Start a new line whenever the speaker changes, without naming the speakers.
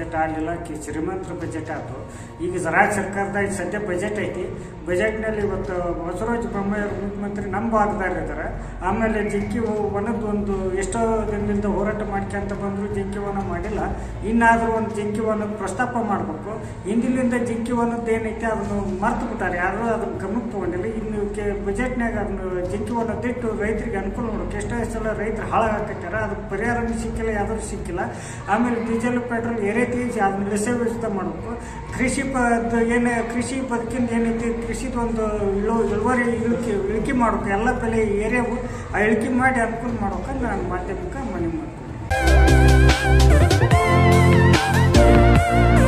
budget ಆಗಲಿಲ್ಲ ಕಿ ಶ್ರೀಮಂತರ budget ಆಯ್ತು ಈಗ ರಾಜ್ಯ ಸರ್ಕಾರದಾಗ ಸದ್ಯ ಬಜೆಟ್ ಐತಿ ಬಜೆಟ್ನಲ್ಲಿ ಇವತ್ತು ಬಸವರಾಜ ಬೊಮ್ಮಾಯಿ ಅವರು ಮುಖ್ಯಮಂತ್ರಿ ನಮ್ಮ ಭಾಗದಾಗ ಇದ್ದಾರೆ ಆಮೇಲೆ ಜಿಂಕಿ ವನದ ಒಂದು ಎಷ್ಟೋ ದಿನದಿಂದ ಹೋರಾಟ ಮಾಡ್ಕೊಂತ ಬಂದರು ಜಿಂಕಿ ವನ ಮಾಡಿಲ್ಲ ಇನ್ನಾದರೂ ಒಂದು ಜಿಂಕಿ ವನದ ಪ್ರಸ್ತಾಪ ಮಾಡಬೇಕು ಹಿಂದಿಲಿಂದ ಜಿಂಕಿ ವನದ್ದು ಏನೈತೆ ಅದನ್ನು ಮರ್ತು ಬಿಟ್ಟಾರೆ ಯಾರು ಅದನ್ನ ಗಮನಕ್ಕೆ ತಗೊಂಡಿಲ್ಲ ಇನ್ನು ಕೆ ಬಜೆಟ್ನಾಗ ಅದನ್ನು ಜಿಂಕಿ ವನದಿಟ್ಟು ರೈತರಿಗೆ ಅನುಕೂಲ ಮಾಡ್ಬೇಕು ಎಷ್ಟೋ ಸಲ ರೈತರು ಹಾಳಾಗತ್ತಾರ ಅದಕ್ಕೆ ಪರಿಹಾರನೂ ಸಿಕ್ಕಿಲ್ಲ ಯಾವ್ದು ಸಿಕ್ಕಿಲ್ಲ ಆಮೇಲೆ ಡೀಸೆಲ್ ಪೆಟ್ರೋಲ್ ಏ ರೀತಿ ಅದನ್ನ ನಿಷೇಧಿತ ಮಾಡಬೇಕು ಕೃಷಿ ಪದ ಏನು ಕೃಷಿ ಬದುಕಿಂದ ಏನೈತಿ ಕೃಷಿದು ಒಂದು ಇಳು ಇಳುವರಿ ಇಳಿಕೆ ಇಳಿಕೆ ಮಾಡ್ಬೇಕು ಎಲ್ಲ ಬೆಲೆ ಏರಿಯಾವು ಆ ಇಳಿಕೆ ಮಾಡಿ ಅನುಕೂಲ ಮಾಡ್ಬೇಕಂತ ನಾನು ಮಾಧ್ಯಮಕ್ಕೆ ಮನವಿ ಮಾಡ್ತೀನಿ